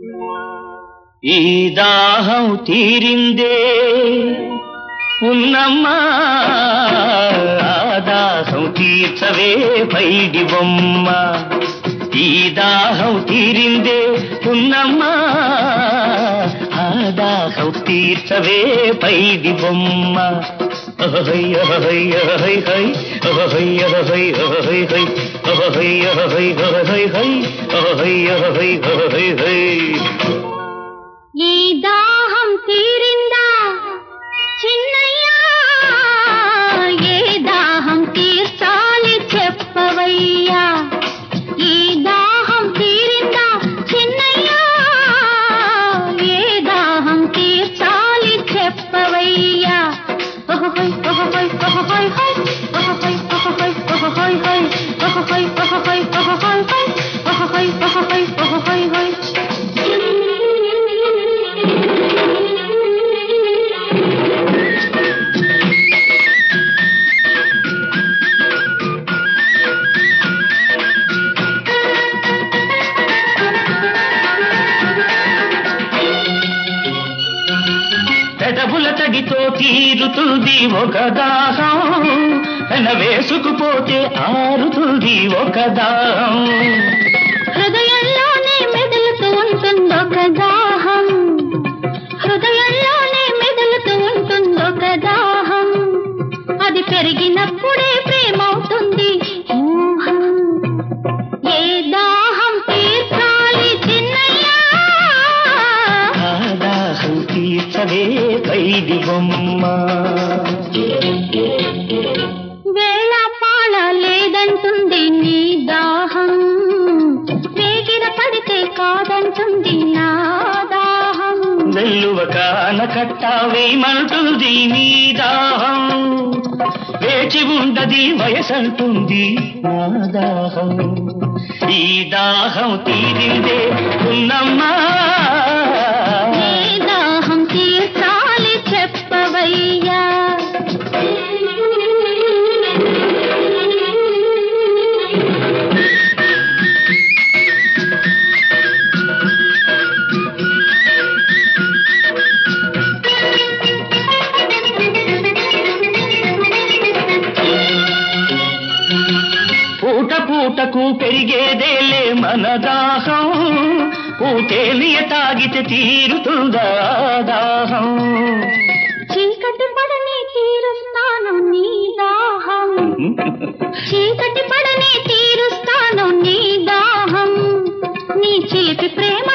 ఈ దాహం తీరిందే ఉన్నమ్మా ఆ దాహం తీర్చవే పైడి బొమ్మ ఈ దాహం తీరిందే ఉన్నమ్మా ఆ దాహం తీర్చవే పైడి బొమ్మ అహై అహై అహై హై అహై అహై అహై హై అహై అహై అహై హై అహై అహై అహై హై ఈ దాహం తీరిందా చిన్నయ్యా ఏ దాహం తీర్చాలి చెప్పవయ్యా ఈ దాహం తీరిందా చిన్నయ్యా ఏ దాహం తీర్చాలి చెప్పవయ్యా ఓహోయ్ ఓహోయ్ ఓహోయ్ హోయ్ ఓహోయ్ ఓహోయ్ ఓహోయ్ హోయ్ ఓహోయ్ ఓహోయ్ ఓహోయ్ హోయ్ ఓహోయ్ ఓహోయ్ ఓహోయ్ హోయ్ పెదవుల తడితో తీరుతుంది ఒక దాహం పెన వేసుకుపోతే ఆరుతుంది ఒక దాహం హృదయంలోనే మెదులుతూ ఉంటుందొక దాహం హృదయంలోనే మెదులుతూ ఉంటుందొక దాహం అది పెరిగినప్పుడే ప్రేమవుతుంది మోహం ఏ దాహం తీర్చాలి చిన్నయ్యా ఆ దాహం తీర్చవే పైడి బొమ్మ వేళ పాళ లేదంటుంది నీ దాహం వేగిర పడితే కాదంటుంది నా దాహం వెల్లువ కాన కట్టావేమంటుంది నీ దాహం వేచి ఉండది వయసంటుంది నా దాహం ఈ దాహం తీరిందే ఉన్నమ్మా నీ దాహం తీర్చాలి చెప్పవయ్యా పూట పూటకు పెరిగేదేలే మన దాహం పూతేలియ తాగితే తీరుతుందా దాహం చీకటి పడని తీరుస్తాను నీ దాహం చీకటి పడని తీరుస్తాను నీ దాహం నీ చిలిపి ప్రేమ